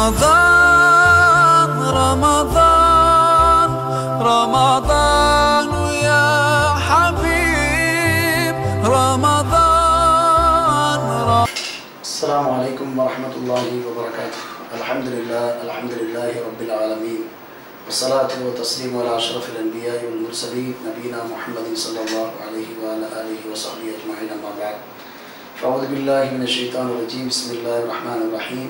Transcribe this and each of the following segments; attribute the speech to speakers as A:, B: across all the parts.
A: رمضان رمضان رمضان يا حبيب رمضان
B: السلام عليكم ورحمة الله وبركاته الحمد لله الحمد لله رب العالمين والصلاة والتسليم على أشرف الأنبياء والمرسلين نبينا محمد صلى الله عليه وعلى آله وصحبه أجمعين أما بعد فأعوذ بالله من الشيطان الرجيم بسم الله الرحمن الرحيم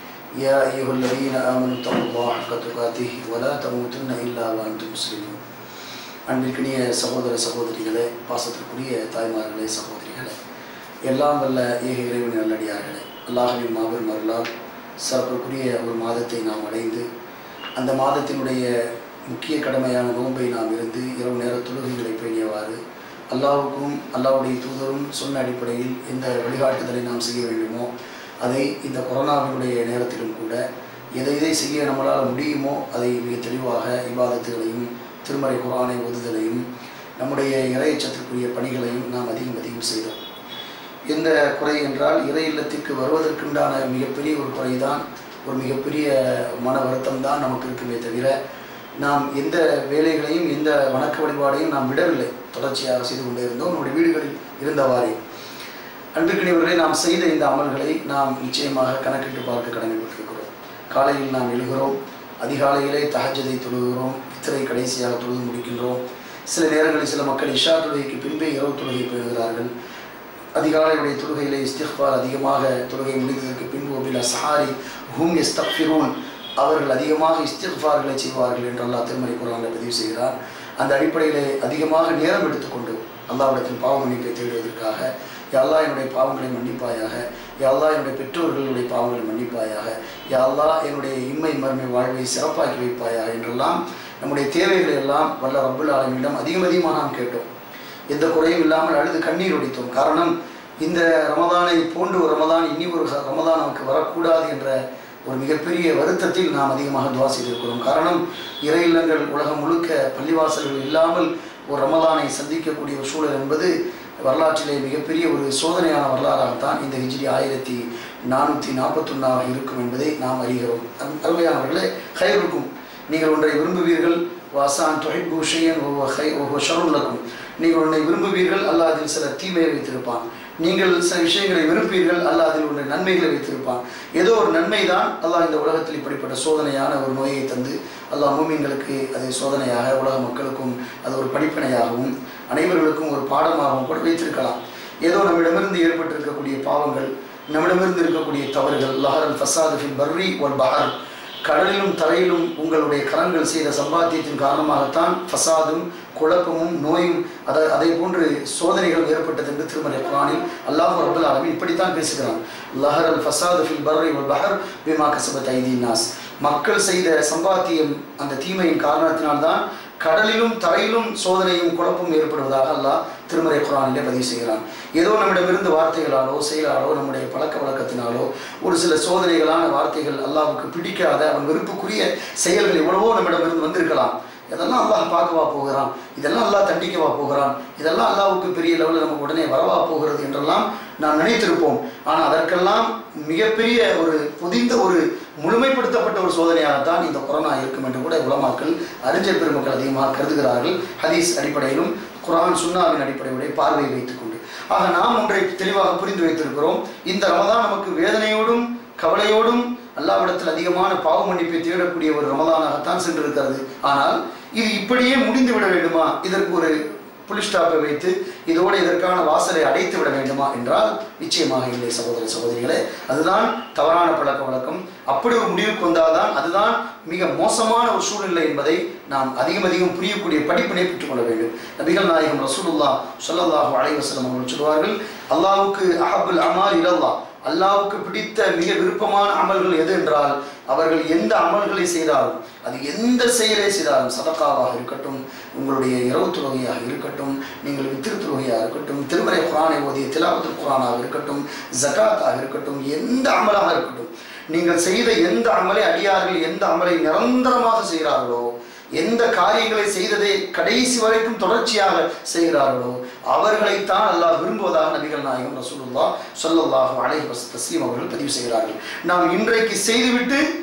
B: يا أيها الذين آمنوا اتقوا الله حق تقاته ولا تموتن إلا وأنتم مسلمون அன்பிற்கினிய சகோதர சகோதரிகளே பாசத்திற்குரிய தாய்மார்களே சகோதரிகளே எல்லாம் வல்ல ஏக இறைவனின் நல்லடியார்களே அல்லாஹுவின் மாபெரும் அருளால் சிறப்புக்குரிய ஒரு மாதத்தை நாம் அடைந்து அந்த மாதத்தினுடைய முக்கிய கடமையான நோன்பை நாம் இருந்து இரவு நேர தொழுகைகளை பேணியவாறு அல்லாஹுக்கும் அல்லாஹ்வுடைய தூதரும் சொன்ன அடிப்படையில் எந்த வழிகாட்டுதலை நாம் செய்ய வேண்டுமோ அதை இந்த கொரோனாவினுடைய நேரத்திலும் கூட எதை எதை செய்ய நம்மளால் முடியுமோ அதை மிக தெளிவாக இபாதத்துகளையும் திருமறை குரானை ஓதுதலையும் நம்முடைய இறையச்சத்திற்குரிய பணிகளையும் நாம் அதிகம் அதிகம் செய்தோம் எந்த குறை என்றால் இறை இல்லத்திற்கு வருவதற்குண்டான மிகப்பெரிய ஒரு குறைதான் ஒரு மிகப்பெரிய மன வருத்தம் தான் நமக்கு இருக்குமே தவிர நாம் எந்த வேலைகளையும் எந்த வணக்க வழிபாடையும் நாம் விடவில்லை தொடர்ச்சியாக செய்து கொண்டே இருந்தோம் நம்முடைய வீடுகளில் இருந்தவாறே அன்பிற்கினியவர்களே நாம் செய்த இந்த அமல்களை நாம் நிச்சயமாக கணக்கிட்டு பார்க்க கடமைப்பட்டிருக்கிறோம் காலையில் நாம் எழுகிறோம் அதிகாலையிலே தஹஜதை தொழுகிறோம் இத்திரை கடைசியாக தொழுது முடிக்கின்றோம் சில நேரங்களில் சில மக்கள் இஷா தொழுகைக்கு பின்பே இரவு தொழுகை பெறுகிறார்கள் அதிகாலையுடைய தொழுகையிலே இஸ்திஃபார் அதிகமாக தொழுகை முடிந்ததற்கு பின்பு ஒபில் அஸ்ஹாரி ஹூம் எஸ்தக்ஃபிரூன் அவர்கள் அதிகமாக இஸ்திஃபார்களை செய்வார்கள் என்று அல்லாஹ் திருமறை குரானில் பதிவு செய்கிறார் அந்த அடிப்படையிலே அதிகமாக நேரம் எடுத்துக்கொண்டு அல்லாவிடத்தில் பாவ மன்னிப்பை தேடுவதற்காக யாழ்லா என்னுடைய பாவங்களை மன்னிப்பாயாக யாழ்லா என்னுடைய பெற்றோர்களுடைய பாவங்களை மன்னிப்பாயாக யாழ்லா என்னுடைய இம்மை மர்மை வாழ்வை சிறப்பாக்கி வைப்பாயாக என்றெல்லாம் நம்முடைய தேவைகளை எல்லாம் வல்ல ரப்புல் ஆலமிடம் அதிகம் அதிகமாக நாம் கேட்டோம் எந்த குறையும் இல்லாமல் அழுது கண்ணீர் ஒடித்தோம் காரணம் இந்த ரமதானை போன்று ஒரு ரமதான் இனி ஒரு ச- ரமதான் நமக்கு வரக்கூடாது என்ற ஒரு மிகப்பெரிய வருத்தத்தில் நாம் அதிகமாக துவா செய்திருக்கிறோம் காரணம் இறை இல்லங்கள் உலகம் முழுக்க பள்ளிவாசல்கள் இல்லாமல் ஒரு ரமதானை சந்திக்கக்கூடிய ஒரு சூழல் என்பது வரலாற்றிலே மிகப்பெரிய ஒரு சோதனையான வரலாறாகத்தான் இந்த ஹிஜ்ரி ஆயிரத்தி நானூற்றி நாற்பத்தொன்னாக இருக்கும் என்பதை நாம் அறிகிறோம் அரு- அருமையானவர்களே ஹைருக்கும் நீங்கள் ஒன்றை விரும்புவீர்கள் வாசான் தொகைப்பு ஷையன் ஒவ்வொரு ஹை ஒவ்வொரு ஷருல்லக்கும் நீங்கள் ஒன்றை விரும்புவீர்கள் அல்லாஹ் அதில் சில தீமையை வைத்திருப்பான் நீங்கள் சில விஷயங்களை வெறுப்பீர்கள் அல்லாஹ் அதில் ஒன்றை நன்மைகளை வைத்திருப்பான் ஏதோ ஒரு நன்மை தான் அல்லாஹ் இந்த உலகத்தில் இப்படிப்பட்ட சோதனையான ஒரு நோயை தந்து அல்லாஹ் மூமின்களுக்கு அது சோதனையாக உலக மக்களுக்கும் அது ஒரு படிப்பினையாகவும் அனைவர்களுக்கும் ஒரு பாடமாகவும் கூட வைத்திருக்கலாம் ஏதோ நம்மிடமிருந்து ஏற்பட்டிருக்கக்கூடிய பாவங்கள் நம்மிடமிருந்து இருக்கக்கூடிய தவறுகள் லஹரல் ஃபசாது ஃபில் பர்ரி ஒல் பஹர் கடலிலும் தரையிலும் உங்களுடைய கரங்கள் செய்த சம்பாத்தியத்தின் காரணமாகத்தான் ஃபசாதும் குழப்பமும் நோயும் அதை அதே போன்று சோதனைகளும் ஏற்பட்டது என்று திருமலை குரானில் அல்லாஹ் ரபுல் ஆலமீன் இப்படித்தான் பேசுகிறான் லஹர் அல் ஃபசாது ஃபில் பர்ரி ஒல் பஹர் பிமா கசபத் ஐதீன் நாஸ் மக்கள் செய்த சம்பாத்தியம் அந்த தீமையின் காரணத்தினால்தான் கடலிலும் தரையிலும் சோதனையும் குழப்பமும் ஏற்படுவதாக அல்லாஹ் திருமறை குரானிலே பதிவு செய்கிறான் ஏதோ நம்மிடமிருந்து வார்த்தைகளாலோ செயலாலோ நம்முடைய பழக்க வழக்கத்தினாலோ ஒரு சில சோதனைகளான வார்த்தைகள் அல்லாஹ்வுக்கு பிடிக்காத அவன் வெறுப்புக்குரிய செயல்கள் எவ்வளவோ நம்மிடமிருந்து வந்திருக்கலாம் இதெல்லாம் அல்லாஹ் பார்க்கவா போகிறான் இதெல்லாம் அல்லாஹ் தண்டிக்கவா போகிறான் இதெல்லாம் அல்லாஹ்வுக்கு பெரிய லெவலில் நமக்கு உடனே வரவா போகிறது என்றெல்லாம் நாம் நினைத்திருப்போம் ஆனால் அதற்கெல்லாம் மிகப்பெரிய ஒரு பொதிந்த ஒரு முழுமைப்படுத்தப்பட்ட ஒரு சோதனையாகத்தான் இந்த கொரோனா இருக்கும் என்று கூட உலமாக்கள் அறிஞர் பெருமக்கள் அதிகமாக கருதுகிறார்கள் ஹதீஸ் அடிப்படையிலும் குர்ஆன் சுன்னாவின் அடிப்படையுடைய பார்வையை வைத்துக்கொண்டு ஆக நாம் ஒன்றை தெளிவாக புரிந்து வைத்திருக்கிறோம் இந்த ரமதான் நமக்கு வேதனையோடும் கவலையோடும் அல்லாவிடத்தில் அதிகமான பாவ மன்னிப்பை தேடக்கூடிய ஒரு ரமதானாகத்தான் சென்றிருக்கிறது ஆனால் இது இப்படியே முடிந்து விட வேண்டுமா இதற்கு ஒரு புலி ஸ்டாப்பை வைத்து இதோடு இதற்கான வாசலை அடைத்து விட வேண்டுமா என்றால் நிச்சயமாக இல்லை சகோதர சகோதரிகளே அதுதான் தவறான பழக்க வழக்கம் அப்படி ஒரு முடிவுக்கு வந்தால்தான் அதுதான் மிக மோசமான ஒரு சூழ்நிலை என்பதை நாம் அதிகம் அதிகம் புரியக்கூடிய படிப்பினை பெற்றுக்கொள்ள வேண்டும் நபிகள் நாயகம் ரசூலுல்லா ஸல்லல்லாஹு அலைஹி வஸல்லம் அவர்கள் சொல்வார்கள் அல்லாஹ்வுக்கு அஹபுல் அமால் இலல்லாஹ் அல்லாஹ்வுக்கு பிடித்த மிக விருப்பமான அமல்கள் எது என்றால் அவர்கள் எந்த அமல்களை செய்தாலும் அது எந்த செயலை செய்தாலும் சதக்காவாக இருக்கட்டும் உங்களுடைய இரவு தொழுகையாக இருக்கட்டும் நீங்கள் வித்திரு தொழுகையாக இருக்கட்டும் திருமறை குரானை ஓதிய திலாவத்து குரானாக இருக்கட்டும் ஜகாத்தாக இருக்கட்டும் எந்த அமலாக இருக்கட்டும் நீங்கள் செய்த எந்த அமலை அடியார்கள் எந்த அமலை நிரந்தரமாக செய்கிறார்களோ எந்த காரியங்களை செய்ததை கடைசி வரைக்கும் தொடர்ச்சியாக செய்கிறார்களோ அவர்களைத்தான் அல்லாஹ் விரும்புவதாக நபிகள் நாயகம் ரசூலுல்லாஹ் ஸல்லல்லாஹு அலைஹி வஸல்லம் தஸ்லீம் அவர்கள் பதிவு செய்கிறார்கள் நாம் இன்றைக்கு செய்துவிட்டு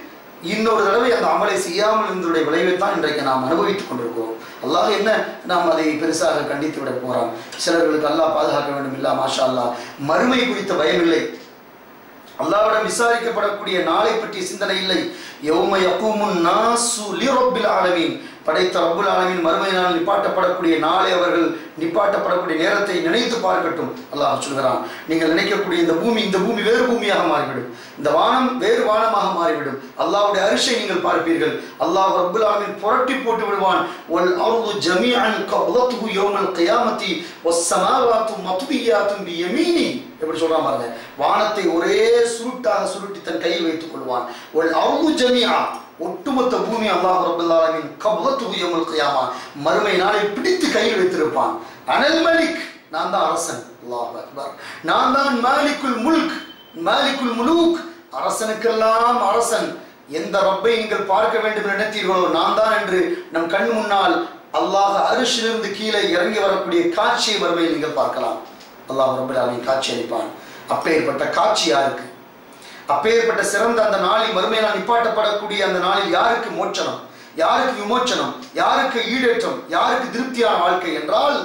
B: இன்னொரு தடவை அந்த அமலை செய்யாமல் இருந்ததுடைய விளைவை தான் இன்றைக்கு நாம் அனுபவித்துக் கொண்டிருக்கிறோம் அல்லாஹ் என்ன நாம் அதை பெருசாக கண்டித்து விட போறோம் சிலர்களுக்கு அல்லாஹ் பாதுகாக்க வேண்டும் இல்லா மாஷா அல்லாஹ் மறுமை குறித்த பயமில்லை அல்லாவிடம் விசாரிக்கப்படக்கூடிய நாளை பற்றிய சிந்தனை இல்லை யௌம யகூமுன் நாசு லிரப்பில் ஆலமீன் படைத்த ரப்புல் ஆலமீன் மறுமை நாள் நிப்பாட்டப்படக்கூடிய நாளை அவர்கள் நிப்பாட்டப்படக்கூடிய நேரத்தை நினைத்து பார்க்கட்டும் அல்லாஹ் சொல்கிறான் நீங்கள் நினைக்கக்கூடிய இந்த பூமி இந்த பூமி வேறு பூமியாக மாறிவிடும் இந்த வானம் வேறு வானமாக மாறிவிடும் அல்லாஹ்வுடைய அரிசை நீங்கள் பார்ப்பீர்கள் அல்லாஹ் ரப்புல் ஆலமீன் புரட்டி போட்டு விடுவான் வல் அர்து ஜமீஅன் கப்லத்துஹு யௌமல் கியாமத்தி வஸ் சமாவாத்து மத்வியாத்தும் பியமீனி எப்படி சொல்றான் பாருங்க வானத்தை ஒரே சுருட்டாக சுருட்டி தன் கையில் வைத்துக் கொள்வான் வல் அர்து ஜமீஆ ஒட்டுமொத்த பூமி அல்லாஹ் ரப்பல் ஆலமீன் கப்லத்துஹு யௌமல் கியாமா மறுமை நாளை பிடித்து கையில் வைத்திருப்பான் அனல் மலிக் நான் தான் அரசன் அல்லாஹ் அக்பர் நான் தான் மாலிக்குல் முல்க் மாலிக்குல் முலூக் அரசனுக்கெல்லாம் அரசன் எந்த ரப்பை நீங்கள் பார்க்க வேண்டும் என்று நினைத்தீர்களோ நான் தான் என்று நம் கண் முன்னால் அல்லாஹ் அரிசிலிருந்து கீழே இறங்கி வரக்கூடிய காட்சியை மறுமையில் நீங்கள் பார்க்கலாம் அல்லாஹ் ரப்பல் ஆலமீன் காட்சி அளிப்பான் அப்பேற்பட்ட காட்சி யாருக்கு அப்பேற்பட்ட சிறந்த அந்த நாளில் மறுமையினால் நிப்பாட்டப்படக்கூடிய அந்த நாளில் யாருக்கு மோட்சனம் யாருக்கு விமோச்சனம் யாருக்கு ஈடேற்றம் யாருக்கு திருப்தியான வாழ்க்கை என்றால்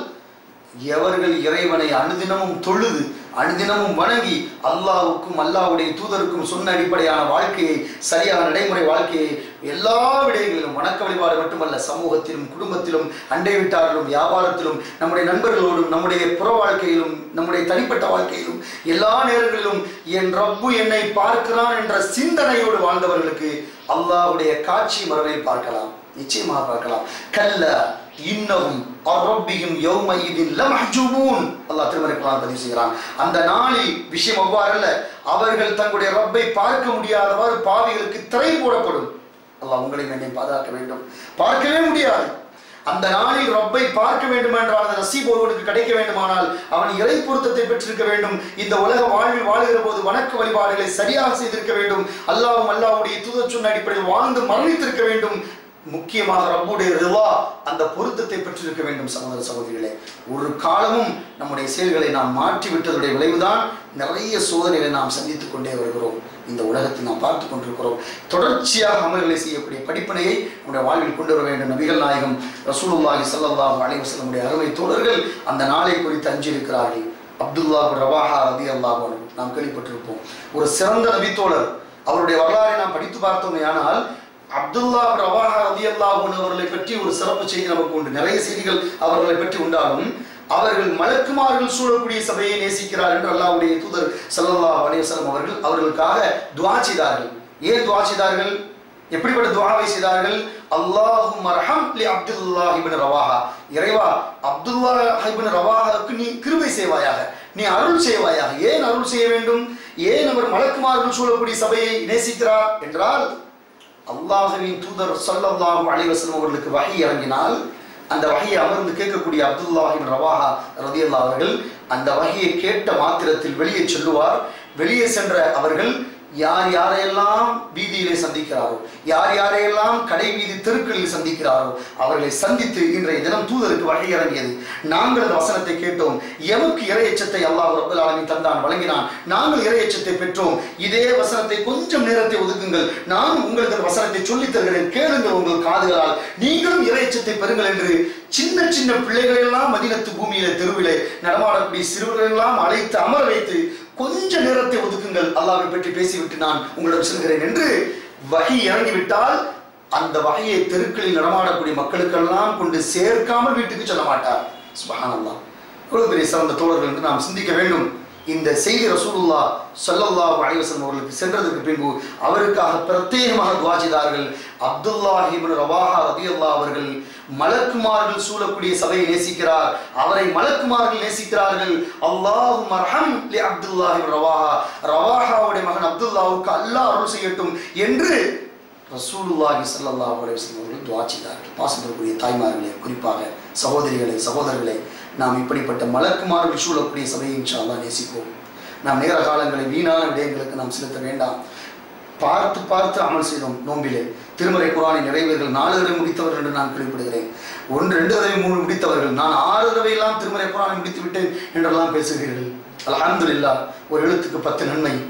B: எவர்கள் இறைவனை அனுதினமும் தொழுது அனுதினமும் வணங்கி அல்லாஹ்வுக்கும் அல்லாஹ்வுடைய தூதருக்கும் சொன்ன அடிப்படையான வாழ்க்கையை சரியான நடைமுறை வாழ்க்கையை எல்லா விடயங்களிலும் வணக்க வழிபாடு மட்டுமல்ல சமூகத்திலும் குடும்பத்திலும் அண்டை வீட்டாரிலும் வியாபாரத்திலும் நம்முடைய நண்பர்களோடும் நம்முடைய புற வாழ்க்கையிலும் நம்முடைய தனிப்பட்ட வாழ்க்கையிலும் எல்லா நேரங்களிலும் என் ரப்பு என்னை பார்க்கிறான் என்ற சிந்தனையோடு வாழ்ந்தவர்களுக்கு அல்லாஹ்வுடைய காட்சி மரபை பார்க்கலாம் நிச்சயமாக பார்க்கலாம் கல்ல இன்னவும் அரப்பியும் யௌம இதின் லமஹ்ஜூபூன் அல்லாஹ் திருமறை குர்ஆன் பதிவு செய்கிறான் அந்த நாளில் விஷயம் அவ்வாறல்ல அவர்கள் தங்களுடைய ரப்பை பார்க்க முடியாதவாறு பாவிகளுக்கு திரை போடப்படும் அல்லாஹ் உங்களை என்னை பாதுகாக்க வேண்டும் பார்க்கவே முடியாது அந்த நாளில் ரப்பை பார்க்க வேண்டும் என்றால் அந்த நசீப் ஒருவனுக்கு கிடைக்க வேண்டுமானால் அவன் இறை பொருத்தத்தை பெற்றிருக்க வேண்டும் இந்த உலக வாழ்வில் வாழுகிற போது வணக்க வழிபாடுகளை சரியாக செய்திருக்க வேண்டும் அல்லாஹ்வும் அல்லாஹ்வுடைய தூதர் சொன்ன அடிப்படையில் வாழ்ந்து மரணித்திருக்க வேண்டும் முக்கியமாக ரப்புடைய ரிவா அந்த பொருத்தத்தை பெற்றிருக்க வேண்டும் சகோதர சகோதரிகளே ஒரு காலமும் நம்முடைய செயல்களை நாம் மாற்றி விட்டதுடைய விளைவுதான் நிறைய சோதனைகளை நாம் சந்தித்துக் கொண்டே வருகிறோம் இந்த உலகத்தில் நாம் பார்த்து கொண்டிருக்கிறோம் தொடர்ச்சியாக அமல்களை செய்யக்கூடிய படிப்பினையை நம்முடைய வாழ்வில் கொண்டு வர வேண்டும் நபிகள் நாயகம் ரசூலுல்லாஹி ஸல்லல்லாஹு அலைஹி வஸல்லமுடைய அருமை தோழர்கள் அந்த நாளை குறித்து அஞ்சிருக்கிறார்கள் அப்துல்லா பின் ரவாஹா ரதி அல்லாஹ் நாம் கேள்விப்பட்டிருப்போம் ஒரு சிறந்த நபித்தோழர் அவருடைய வரலாறை நாம் படித்து பார்த்தோமே ஆனால் அப்துல்லா பின் ரவாஹா ரதி அல்லாஹ் அவர்களை பற்றி ஒரு சிறப்பு செய்தி நமக்கு உண்டு நிறைய செய்திகள் அவர்களை பற்றி உண்டாலும் அவர்கள் மலக்குமார்கள் சூழக்கூடிய சபையை நேசிக்கிறார் என்று அல்லாஹ்வுடைய தூதர் ஸல்லல்லாஹு அலைஹி வஸல்லம் அவர்கள் அவர்களுக்காக துஆ செய்தார்கள் ஏன் துஆ செய்தார்கள் எப்படிப்பட்ட துஆவை செய்தார்கள் அல்லாஹும் மர்ஹம் லி அப்துல்லாஹ் இப்னு ரவாஹா இறைவா அப்துல்லாஹ் இப்னு ரவாஹாவுக்கு நீ கிருபை செய்வாயாக நீ அருள் செய்வாயாக ஏன் அருள் செய்ய வேண்டும் ஏன் அவர் மலக்குமார்கள் சூழக்கூடிய சபையை நேசிக்கிறார் என்றால் அல்லாஹுவின் தூதர் ஸல்லல்லாஹு அலைஹி வஸல்லம் அவர்களுக்கு வஹி இறங்கினால் அந்த வகையை அமர்ந்து கேட்கக்கூடிய அப்துல்லாஹின் ரவாஹா ரதியல்லா அவர்கள் அந்த வகையை கேட்ட மாத்திரத்தில் வெளியே சொல்லுவார் வெளியே சென்ற அவர்கள் யார் யாரையெல்லாம் வீதியிலே சந்திக்கிறாரோ யார் யாரையெல்லாம் கடை வீதி தெருக்களில் சந்திக்கிறாரோ அவர்களை சந்தித்து இன்றைய தினம் தூதருக்கு வகை இறங்கியது நாங்கள் அந்த வசனத்தை கேட்டோம் எமக்கு இறையச்சத்தை அல்லாஹ் ரப்பல் ஆலமீன் தந்தான் வழங்கினான் நாங்கள் இறையச்சத்தை பெற்றோம் இதே வசனத்தை கொஞ்சம் நேரத்தை ஒதுக்குங்கள் நான் உங்களுக்கு அந்த வசனத்தை சொல்லித் தருகிறேன் கேளுங்கள் உங்கள் காதுகளால் நீங்களும் இறையச்சத்தை பெறுங்கள் என்று சின்ன சின்ன பிள்ளைகள் எல்லாம் மதினத்து பூமியிலே தெருவிலே நடமாடக்கூடிய சிறுவர்கள் எல்லாம் அழைத்து அமர வைத்து கொஞ்ச நேரத்தை ஒதுக்குங்கள் அல்லாஹ்வை பற்றி பேசிவிட்டு நான் உங்களிடம் செல்கிறேன் என்று வகை இறங்கிவிட்டால் அந்த வகையை தெருக்களில் நடமாடக்கூடிய மக்களுக்கெல்லாம் கொண்டு சேர்க்காமல் வீட்டுக்கு சொல்ல மாட்டார் சுபஹானல்லாஹ் எவ்வளவு பெரிய சிறந்த தோழர்கள் என்று நாம் சிந்திக்க வேண்டும் இந்த செய்தி ரசூலுல்லா ஸல்லல்லாஹு அலைஹி வஸல்லம் அவர்களுக்கு சென்றதற்கு பின்பு அவருக்காக பிரத்யேகமாக துஆ செய்தார்கள் அப்துல்லாஹ் இப்னு ரவாஹா ரலியல்லாஹு அவர்கள் மலக்குமார்கள் சூழக்கூடிய சபையை நேசிக்கிறார் அவரை மலக்குமார்கள் நேசிக்கிறார்கள் அல்லாஹு மர்ஹம் லி அப்துல்லாஹ் இப்னு ரவாஹா ரவாஹாவுடைய மகன் அப்துல்லாஹ்வுக்கு அல்லாஹ் அருள் செய்யட்டும் என்று ரசூலுல்லாஹி ஸல்லல்லாஹு அலைஹி வஸல்லம் அவர்கள் துஆ செய்தார்கள் பாசத்திற்குரிய தாய்மார்களே குறிப்பாக சகோதரிகளே சகோதரர்களே நாம் இப்படிப்பட்ட மலக்குமார்கள் சூழக்கூடிய சபையை இன்ஷா அல்லாஹ் நேசிப்போம் நாம் நேர காலங்களை வீணான விடயங்களுக்கு நாம் செலுத்த வேண்டாம் பார்த்து பார்த்து அமல் செய்தோம் நோம்பிலே திருமறை குரானை நிறைவேர்கள் நாலு தடவை முடித்தவர்கள் என்று நான் கேள்விப்படுகிறேன் ஒன்று ரெண்டு தடவை மூணு முடித்தவர்கள் நான் ஆறு தடவை எல்லாம் திருமறை குரானை முடித்து விட்டேன் என்றெல்லாம் பேசுகிறீர்கள் அல்ஹம்துலில்லாஹ் ஒரு எழுத்துக்கு பத்து நன்மை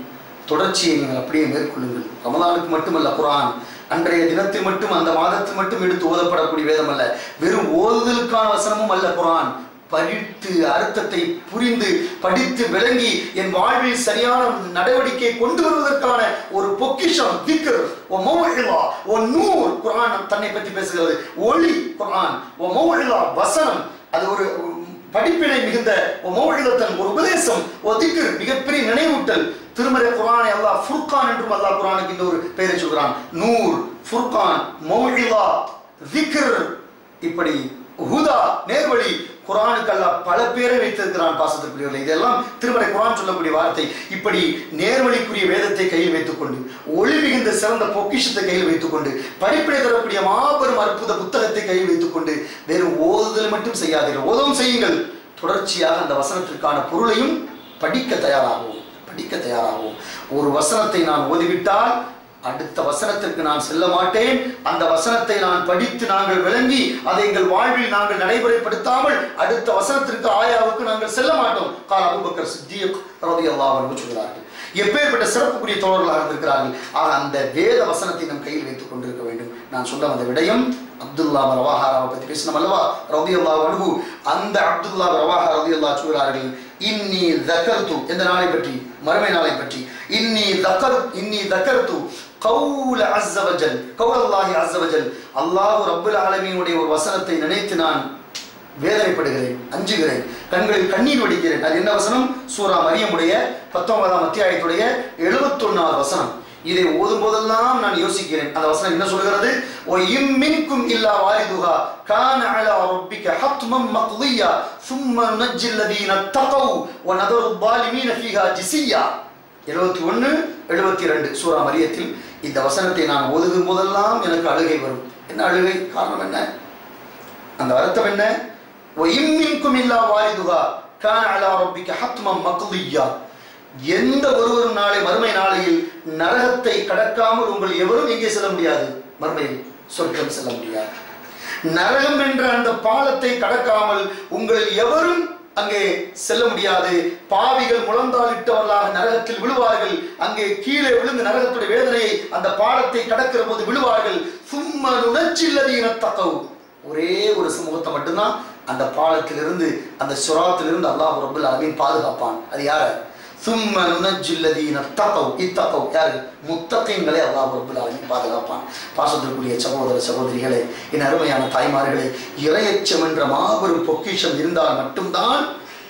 B: தொடர்ச்சியை நீங்கள் அப்படியே மேற்கொள்ளுங்கள் ரமலானுக்கு மட்டுமல்ல குரான் அன்றைய தினத்தில் மட்டும் அந்த மாதத்தில் மட்டும் எடுத்து ஓதப்படக்கூடிய வேதம் அல்ல வெறும் ஓதுதலுக்கான வசனமும் அல்ல குரான் படித்து அர்த்தத்தை புரிந்து படித்து விளங்கி என் வாழ்வில் சரியான நடவடிக்கையை கொண்டு வருவதற்கான ஒரு பொக்கிஷம் திக்கர் ஓ மௌஇலா ஓ நூர் குர்ஆன் தன்னை பற்றி பேசுகிறது ஒளி குர்ஆன் ஓ மௌஇலா வசனம் அது ஒரு படிப்பினை மிகுந்த ஓ மௌஇலத்தன் ஒரு உபதேசம் ஓ திக்கர் மிகப்பெரிய நினைவூட்டல் திருமறை குர்ஆனை அல்லாஹ் ஃபுர்கான் என்றும் அல்லாஹ் குர்ஆனுக்கு இந்த ஒரு பெயரை சொல்கிறான் நூர் ஃபுர்கான் மௌஇலா திக்ர் இப்படி ஹுதா நேர்வழி குரானுக்கு அல்லாஹ் பல பேரை வைத்திருக்கிறான் பாசத்திற்குரியவர்கள் இதெல்லாம் திருமறை குரான் சொல்லக்கூடிய வார்த்தை இப்படி நேர்வழிக்குரிய வேதத்தை கையில் வைத்துக்கொண்டு ஒளி மிகுந்த சிறந்த பொக்கிஷத்தை கையில் வைத்துக்கொண்டு படிப்பினை தரக்கூடிய மாபெரும் அற்புத புத்தகத்தை கையில் வைத்துக்கொண்டு வெறும் ஓதுதல் மட்டும் செய்யாதீர்கள் ஓதவும் செய்யுங்கள் தொடர்ச்சியாக அந்த வசனத்திற்கான பொருளையும் படிக்க தயாராகவும் படிக்க தயாராகவும் ஒரு வசனத்தை நான் ஓதிவிட்டால் அடுத்த வசனத்திற்கு நான் செல்ல மாட்டேன் அந்த வசனத்தை நான் படித்து நாங்கள் விளங்கி அதை எங்கள் வாழ்வில் நாங்கள் நடைமுறைப்படுத்தாமல் அடுத்த வசனத்திற்கு ஆயாவுக்கு நாங்கள் செல்ல மாட்டோம் கால் அபுபக்கர் சித்தியக் ரலியல்லாஹு அன்ஹு சொல்கிறார்கள் எப்பேற்பட்ட சிறப்புக்குரிய தோழர்களாக இருந்திருக்கிறார்கள் ஆக அந்த வேத வசனத்தை நம் கையில் வைத்துக் கொண்டிருக்க வேண்டும் நான் சொல்ல வந்த விடயம் அப்துல்லா ரவாஹாராவை பற்றி பேசினோம் அல்லவா ரதியல்லா அனுகு அந்த அப்துல்லா ரவாஹா ரதியல்லா சொல்கிறார்கள் இன்னி தக்கர்த்து எந்த நாளை பற்றி மறுமை நாளை பற்றி இன்னி தக்கர் இன்னி தக்கர்த்து கவுல அஸ்ஸவஜல் கவுலல்லாஹி அஸ்ஸவஜல் அல்லாஹ் ரப்புல் ஆலமீனுடைய ஒரு வசனத்தை நினைத்து நான் வேதனைப்படுகிறேன் அஞ்சுகிறேன் கண்களில் கண்ணீர் வடிக்கிறேன் அது என்ன வசனம் சூரா மரியமுடைய பத்தொன்பதாம் அத்தியாயத்துடைய எழுபத்தொன்னாவது வசனம் இதை ஓதும் போதெல்லாம் நான் யோசிக்கிறேன் அந்த வசனம் என்ன சொல்கிறது ஓ இம்மின்கும் இல்லா வாரிதுஹா கான அலா ரப்பிக ஹத்மம் மக்லியா சும்ம நஜ்ஜில் லதீன தகவ் வ நதரு பாலிமீன ஃபீஹா ஜிசியா எழுபத்தி ஒன்று எழுபத்தி ரெண்டு சூரா மரியத்தில் இந்த வசனத்தை நான் ஓதுகும் போதெல்லாம் எனக்கு அழுகை வரும் என்ன அழுகை காரணம் என்ன அந்த அர்த்தம் என்ன இம்மின்கும் இல்லா வாரிதுகா கான அலா ரப்பிக்க ஹத்மம் மக்லியா எந்த ஒருவரும் நாளை மறுமை நாளையில் நரகத்தை கடக்காமல் உங்கள் எவரும் எங்கே செல்ல முடியாது மறுமையில் சொர்க்கம் செல்ல முடியாது நரகம் என்ற அந்த பாலத்தை கடக்காமல் உங்கள் எவரும் அங்கே செல்ல முடியாது பாவிகள் முழந்தாளிட்டவர்களாக நரகத்தில் விழுவார்கள் அங்கே கீழே விழுந்து நரகத்துடைய வேதனையை அந்த பாலத்தை கடக்கிற போது விழுவார்கள் சும்ம நுணச்சில்லதீன தக்கவு ஒரே ஒரு சமூகத்தை மட்டும்தான் அந்த பாலத்திலிருந்து அந்த சுராத்திலிருந்து அல்லாஹ் ரபுல் அலமீன் பாதுகாப்பான் அது யாரு சும்ம நுணஜில்லதீன தக்கவு இத்தக்கவு யாரு முத்தகைங்களை அல்லாஹ் ரபுல் அலமீன் பாதுகாப்பான் பாசத்திற்குரிய சகோதர சகோதரிகளே என் அருமையான தாய்மார்களே இரையச்சம் என்ற மாபெரும் பொக்கிஷம் இருந்தால் மட்டும்தான்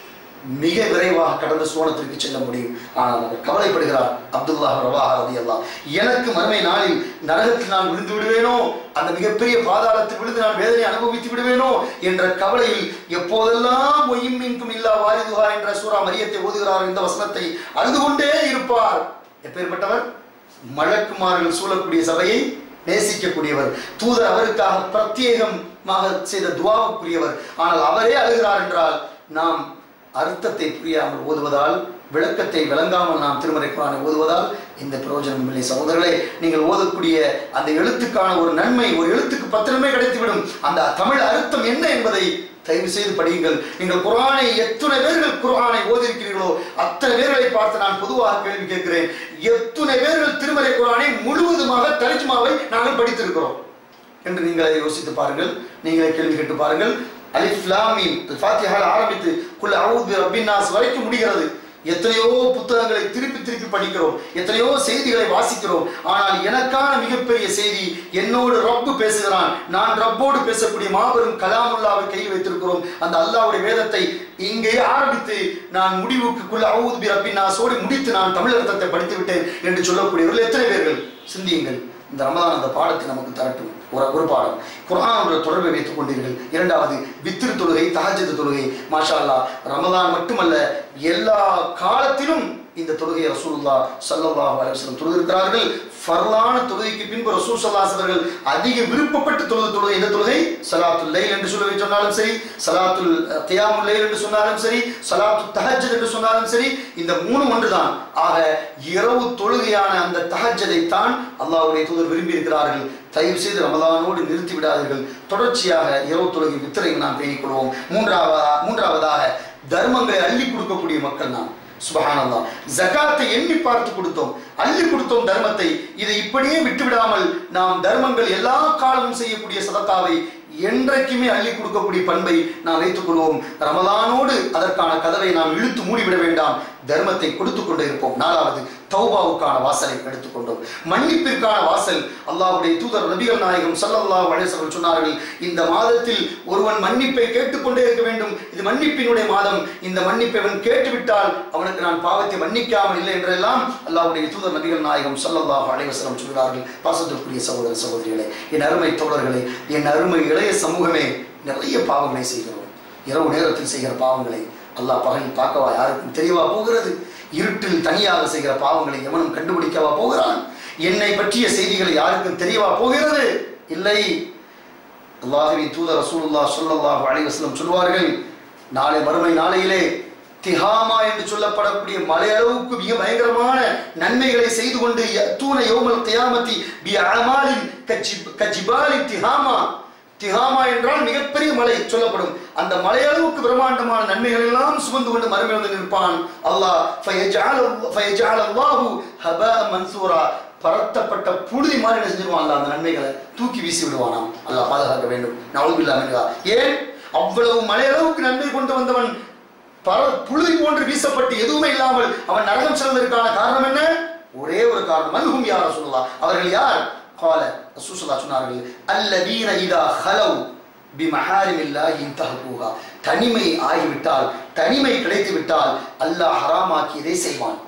B: மிக விரைவாக கடந்த சோனத்திற்கு செல்ல முடியும் ஆனால் அவர் கவலைப்படுகிறார் அப்துல்லா ரவாஹா ரதி அல்லா எனக்கு மறுமை நாளில் நரகத்தில் நான் விழுந்து விடுவேனோ அந்த மிகப்பெரிய பாதாளத்தில் விழுந்து நான் வேதனை அனுபவித்து விடுவேனோ என்ற கவலையில் எப்போதெல்லாம் ஒய்யும் மின்கும் இல்லா வாரிதுகா என்ற சூரா மரியத்தை ஓதுகிறார் இந்த வசனத்தை அழுது கொண்டே இருப்பார் எப்பேற்பட்டவர் மலக்குமார்கள் சூழக்கூடிய சபையை நேசிக்கக்கூடியவர் தூதர் அவருக்காக பிரத்யேகமாக செய்த துவாவுக்குரியவர் ஆனால் அவரே அழுகிறார் என்றால் நாம் அர்த்தத்தை புரியாமல் ஓதுவதால் விளக்கத்தை விளங்காமல் நாம் திருமறை குரானை ஓதுவதால் இந்த பிரயோஜனம் இல்லை சகோதரர்களே நீங்கள் ஓதக்கூடிய அந்த எழுத்துக்கான ஒரு நன்மை ஒரு எழுத்துக்கு பத்திரமே கிடைத்துவிடும் அந்த தமிழ் அர்த்தம் என்ன என்பதை தயவு செய்து படியுங்கள் நீங்கள் குரானை எத்தனை பேர்கள் குரானை ஓதிருக்கிறீர்களோ அத்தனை பேர்களை பார்த்து நான் பொதுவாக கேள்வி கேட்கிறேன் எத்தனை பேர்கள் திருமறை குரானை முழுவதுமாக தரிஜ்மாவை நாங்கள் படித்திருக்கிறோம் என்று நீங்கள் அதை யோசித்து பாருங்கள் நீங்களே கேள்வி கேட்டு பாருங்கள் அலிஃப் லாமீம் ஃபாத்திஹால ஆரம்பித்து குல் அவுத் ரப்பின் நாஸ் வரைக்கும் முடிகிறது எத்தனையோ புத்தகங்களை திருப்பி திருப்பி படிக்கிறோம் எத்தனையோ செய்திகளை வாசிக்கிறோம் ஆனால் எனக்கான மிகப்பெரிய செய்தி என்னோடு ரப்பு பேசுகிறான் நான் ரப்போடு பேசக்கூடிய மாபெரும் கலாமுல்லாவை கையில் வைத்திருக்கிறோம் அந்த அல்லாவுடைய வேதத்தை இங்கே ஆரம்பித்து நான் முடிவுக்கு குல் அவுத் பி ரப்பின் நாஸோடு முடித்து நான் தமிழகத்தை படித்து விட்டேன் என்று சொல்லக்கூடியவர்கள் எத்தனை பேர்கள் சிந்தியுங்கள் இந்த ரமதான் அந்த பாடத்தை நமக்கு தரட்டும் ஒரு ஒரு பாடம் குரானோட தொடர்பை வைத்துக் கொண்டீர்கள் இரண்டாவது வித்திரு தொழுகை தஹஜது தொழுகை மாஷா அல்லாஹ் ரமதான் மட்டுமல்ல எல்லா காலத்திலும் இந்த தொழுகையை ரசூலுல்லா ஸல்லல்லாஹு அலைஹி வஸல்லம் தொழுதிருக்கிறார்கள் ஃபர்லான தொழுகைக்கு பின்பு ரசூல் ஸல்லல்லாஹு அவர்கள் அதிக விருப்பப்பட்டு தொழுது தொழுகை எந்த தொழுகை சலாத்துல் லைல் என்று சொல்லி சொன்னாலும் சரி சலாத்துல் கியாமுல் லைல் என்று சொன்னாலும் சரி சலாத்து தஹஜ்ஜத் என்று சொன்னாலும் சரி இந்த மூணு ஒன்றுதான் ஆக இரவு தொழுகையான அந்த தஹஜ்ஜதை தான் அல்லாஹ்வுடைய தூதர் விரும்பி இருக்கிறார்கள் தயவு செய்து ரமலானோடு நிறுத்தி விடாதீர்கள் தொடர்ச்சியாக இரவு தொழுகை வித்திரை நாம் பேணிக் கொள்வோம் மூன்றாவதா மூன்றாவதாக தர்மங்களை அள்ளி கொடுக்கக்கூடிய மக்கள் நாம்
C: சுபஹானல்லாஹ் ஜகாத்தை எண்ணி பார்த்து கொடுத்தோம் அள்ளி கொடுத்தோம் தர்மத்தை இதை இப்படியே விட்டுவிடாமல் நாம் தர்மங்கள் எல்லா காலமும் செய்யக்கூடிய சதக்காவை என்றைக்குமே அள்ளி கொடுக்கக்கூடிய பண்பை நாம் வைத்துக் கொள்வோம் ரமலானோடு அதற்கான கதவை நாம் இழுத்து மூடிவிட வேண்டாம் தர்மத்தை கொடுத்து கொண்டே இருப்போம் நாலாவது தௌபாவுக்கான வாசலை எடுத்துக்கொண்டோம் மன்னிப்பிற்கான வாசல் அல்லாஹ்வுடைய தூதர் நபிகள் நாயகம் ஸல்லல்லாஹு அலைஹி வஸல்லம் சொன்னார்கள் இந்த மாதத்தில் ஒருவன் மன்னிப்பை கேட்டுக்கொண்டே இருக்க வேண்டும் இது மன்னிப்பினுடைய மாதம் இந்த மன்னிப்பை அவன் கேட்டுவிட்டால் அவனுக்கு நான் பாவத்தை மன்னிக்காமல் இல்லை என்றெல்லாம் அல்லாஹ்வுடைய தூதர் நபிகள் நாயகம் ஸல்லல்லாஹு அலைஹி வஸல்லம் சொல்கிறார்கள் பாசத்திற்குரிய சகோதர சகோதரிகளே என் அருமை தோழர்களே என் அருமை இளைய சமூகமே நிறைய பாவங்களை செய்கிறோம் இரவு நேரத்தில் செய்கிற பாவங்களை அல்லாஹ் பகலில் பார்க்கவா யாருக்கும் தெரியவா போகிறது இருட்டில் தனியாக செய்கிற பாவங்களை எவனும் கண்டுபிடிக்கவா போகிறான் என்னை பற்றிய செய்திகள் யாருக்கும் தெரியவா போகிறது இல்லை அல்லாஹுவின் தூதர் ரசூலுல்லாஹ் ஸல்லல்லாஹு அலைஹி வஸல்லம் சொல்வார்கள் நாளை மறுமை நாளையிலே திஹாமா என்று சொல்லப்படக்கூடிய மலையளவுக்கு மிக பயங்கரமான நன்மைகளை செய்து கொண்டு தூண யோமல் கியாமத்தி பி அமாலின் கஜிப் கஜிபாலி திஹாமா திஹாமா என்றால் மிகப்பெரிய மலை சொல்லப்படும் அந்த மலையளவுக்கு பிரம்மாண்டமான நன்மைகள் எல்லாம் சுமந்து கொண்டு மறுமையில் நிற்பான் அல்லாஹ் ஃபயஜஅல ஃபயஜஅல அல்லாஹு ஹபா மன்சூரா பரத்தப்பட்ட புழுதி மாதிரி என்ன செஞ்சிருவான் அல்லாஹ் அந்த நன்மைகளை தூக்கி வீசி விடுவானாம் அல்லாஹ் பாதுகாக்க வேண்டும் நவுபில்லா மின்ஹா ஏன் அவ்வளவு மலையளவுக்கு நன்மை கொண்டு வந்தவன் பர புழுதி போன்று வீசப்பட்டு எதுவுமே இல்லாமல் அவன் நரகம் செல்வதற்கான காரணம் என்ன ஒரே ஒரு காரணம் மல்ஹும் யார் சொல்லலாம் அவர்கள் யார் கால ரசூலுல்லாஹ் சொன்னார்கள் அல்லதீன இதா ஹலவ் பிமஹாரிமில்லாஹி இன்தஹூஹா தனிமை ஆகிவிட்டால் தனிமை கிடைத்து விட்டால் அல்லாஹ் ஹராமாக்கியதை செய்வான்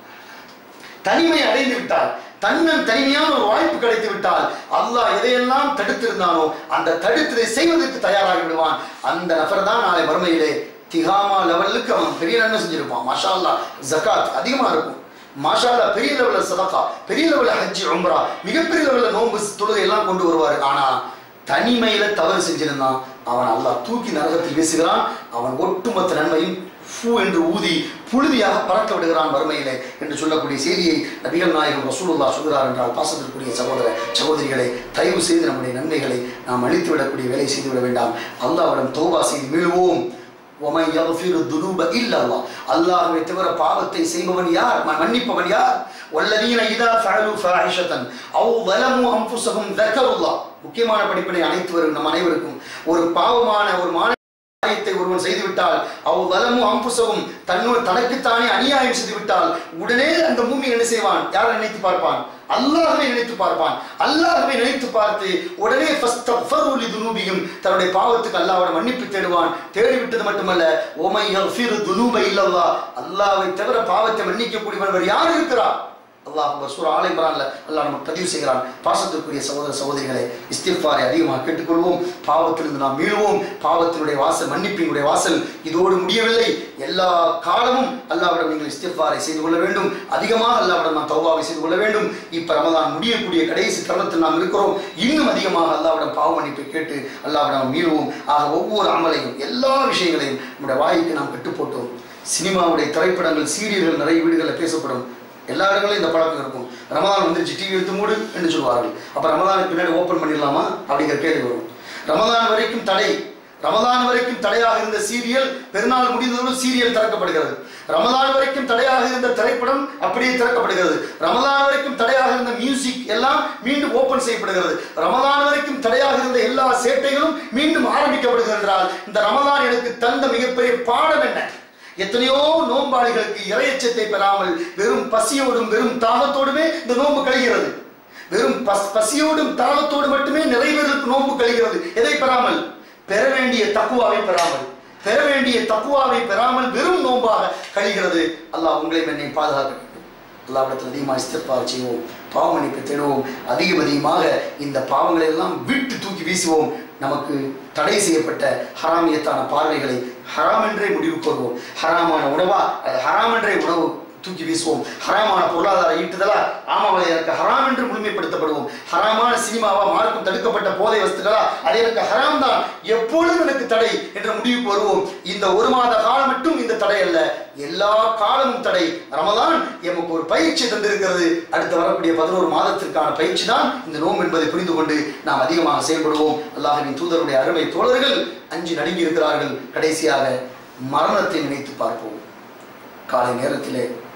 C: தனிமை அடைந்து விட்டால் தன்னன் தனிமையான ஒரு வாய்ப்பு கிடைத்து விட்டால் அல்லாஹ் எதையெல்லாம் தடுத்திருந்தானோ அந்த தடுத்ததை செய்வதற்கு தயாராகி விடுவான் அந்த நபர் தான் நாளை மறுமையிலே திகாமா லெவலுக்கு அவன் பெரிய நன்மை செஞ்சிருப்பான் மாஷா அல்லாஹ் ஜகாத் அதிகமா இருக்கும் மாஷா அல்லாஹ் பெரிய லெவலில் சதகா பெரிய லெவலில் ஹஜ்ஜி உம்ரா மிகப்பெரிய லெவலில் நோன்பு தொழுகை எல்லாம் கொண்டு வருவார் ஆனா தனிமையில தவறு செஞ்சிருந்தான் அவன் அல்லாஹ் தூக்கி நரகத்தில் வீசுகிறான் அவன் ஒட்டுமொத்த நன்மையும் ஃபூ என்று ஊதி புழுதியாக பறக்க விடுகிறான் வறுமையிலே என்று சொல்லக்கூடிய செய்தியை நபிகள் நாயகம் ரசூலுல்லா சொல்கிறார் என்றால் பாசத்திற்குரிய சகோதர சகோதரிகளை தயவு செய்து நம்முடைய நன்மைகளை நாம் அழித்து விடக்கூடிய வேலை செய்து விட வேண்டாம் அல்லாவிடம் தௌபா செய்து மீள்வோம் ஒமை யஃபிரு துனூப இல்லல்லாஹ் அல்லாஹ்வை தவிர பாவத்தை செய்பவன் யார் ம- மன்னிப்பவன் யார் வல்லதீன இதா ஃபஅலு ஃபாஹிஷதன் அவ் வலமு அன்ஃபுஸஹும் தக்கருல்லாஹ் முக்கியமான படிப்பினை அனைத்து வரும் நம் அனைவருக்கும் ஒரு பாவமான ஒரு மான காரியத்தை ஒருவன் செய்துவிட்டால் அவ் வலமு அம்புசவும் தன்னோடு தனக்குத்தானே அநியாயம் செய்துவிட்டால் உடனே அந்த பூமி என்ன செய்வான் யாரை நினைத்து பார்ப்பான் அல்லாஹ்வை நினைத்து பார்ப்பான் அல்லாஹ்வை நினைத்து பார்த்து உடனே ஃபஸ்தஃபரு லிதுனூபியும் தன்னுடைய பாவத்துக்கு அல்லாஹ்வோட மன்னிப்பு தேடுவான் தேடிவிட்டது மட்டுமல்ல ஓமை யஃபிரு துனூப இல்லல்லாஹ் அல்லாஹ்வை தவிர பாவத்தை மன்னிக்கக்கூடியவர் யார் இருக்கிறார் அல்லாஹ் சூரா ஆலை இம்ரான்ல அல்லாஹ் நமக்கு பதிவு செய்கிறான் பாசத்திற்குரிய சகோதர சகோதரிகளை இஸ்திஃபாரை அதிகமாக கேட்டுக்கொள்வோம் பாவத்திலிருந்து நாம் மீளுவோம் பாவத்தினுடைய வாசல் மன்னிப்பினுடைய வாசல் இதோடு முடியவில்லை எல்லா காலமும் அல்லாவிடம் நீங்கள் இஸ்திஃபாரை செய்து கொள்ள வேண்டும் அதிகமாக அல்லாவிடம் நாம் தௌபாவை செய்து கொள்ள வேண்டும் இப்ப ரமதான் முடியக்கூடிய கடைசி தருணத்தில் நாம் இருக்கிறோம் இன்னும் அதிகமாக அல்லாவிடம் பாவ மன்னிப்பை கேட்டு அல்லாவிடம் நாம் மீளுவோம் ஆக ஒவ்வொரு அமலையும் எல்லா விஷயங்களையும் நம்முடைய வாய்க்கு நாம் கட்டு போட்டோம் சினிமாவுடைய திரைப்படங்கள் சீரியல்கள் நிறைய வீடுகளில் பேசப்படும் எல்லா இடங்களிலும் இந்த பழக்கம் இருக்கும் ரமதான் வந்துருச்சு டிவி எடுத்து மூடு என்று சொல்வார்கள் அப்ப ரமதானுக்கு பின்னாடி ஓபன் பண்ணிடலாமா அப்படிங்கிற கேள்வி வரும் ரமதான் வரைக்கும் தடை ரமதான் வரைக்கும் தடையாக இருந்த சீரியல் பெருநாள் முடிந்ததும் சீரியல் திறக்கப்படுகிறது ரமதான் வரைக்கும் தடையாக இருந்த திரைப்படம் அப்படியே திறக்கப்படுகிறது ரமதான் வரைக்கும் தடையாக இருந்த மியூசிக் எல்லாம் மீண்டும் ஓபன் செய்யப்படுகிறது ரமதான் வரைக்கும் தடையாக இருந்த எல்லா சேட்டைகளும் மீண்டும் ஆரம்பிக்கப்படுகிறது என்றால் இந்த ரமதான் எனக்கு தந்த மிகப்பெரிய பாடம் என்ன எத்தனையோ நோம்பாளிகளுக்கு இறையச்சத்தை பெறாமல் வெறும் பசியோடும் வெறும் தாகத்தோடுமே இந்த நோன்பு கழிகிறது வெறும் பஸ் பசியோடும் தாகத்தோடு மட்டுமே நிறைவேறலுக்கு நோன்பு கழிகிறது எதை பெறாமல் பெற வேண்டிய தக்குவாவை பெறாமல் பெற வேண்டிய தக்குவாவை பெறாமல் வெறும் நோம்பாக கழிகிறது அல்லாஹ் உங்களை என்னை பாதுகாக்க வேண்டும் அல்லாவிடத்தில் அதிகமாக இஸ்திஃபார் செய்வோம் பாவ மன்னிப்பை தேடுவோம் அதிகம் அதிகமாக இந்த பாவங்களை எல்லாம் விட்டு தூக்கி வீசுவோம் நமக்கு தடை செய்யப்பட்ட ஹராமியத்தான பார்வைகளை ஹராம் என்றே முடிவு கொள்வோம் ஹராமான உணவா அது ஹராம் என்றே உணவு தூக்கி வீசுவோம் ஹராமான பொருளாதார ஈட்டுதலா ஆமாவா எனக்கு ஹராம் என்று முழுமைப்படுத்தப்படுவோம் ஹராமான சினிமாவா மார்க்கம் தடுக்கப்பட்ட போதை வஸ்துகளா அது எனக்கு ஹராம் தான் எப்பொழுதும் எனக்கு தடை என்ற முடிவுக்கு வருவோம் இந்த ஒரு மாத காலம் மட்டும் இந்த தடை அல்ல எல்லா காலமும் தடை ரமதான் எமக்கு ஒரு பயிற்சி தந்திருக்கிறது அடுத்து வரக்கூடிய பதினோரு மாதத்திற்கான பயிற்சி தான் இந்த நோன்பு என்பதை புரிந்து கொண்டு நாம் அதிகமாக செயல்படுவோம் அல்லாஹ்வின் தூதருடைய அருமை தோழர்கள் அஞ்சு நடுங்கி இருக்கிறார்கள் கடைசியாக மரணத்தை நினைத்து பார்ப்போம் காலை நேரத்திலே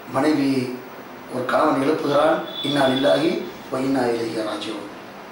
B: மனைவி ஒரு கணவன் எழுப்புகிறான் இன்னா இல்லாகி இன்னா இலகிய ராஜ்யம்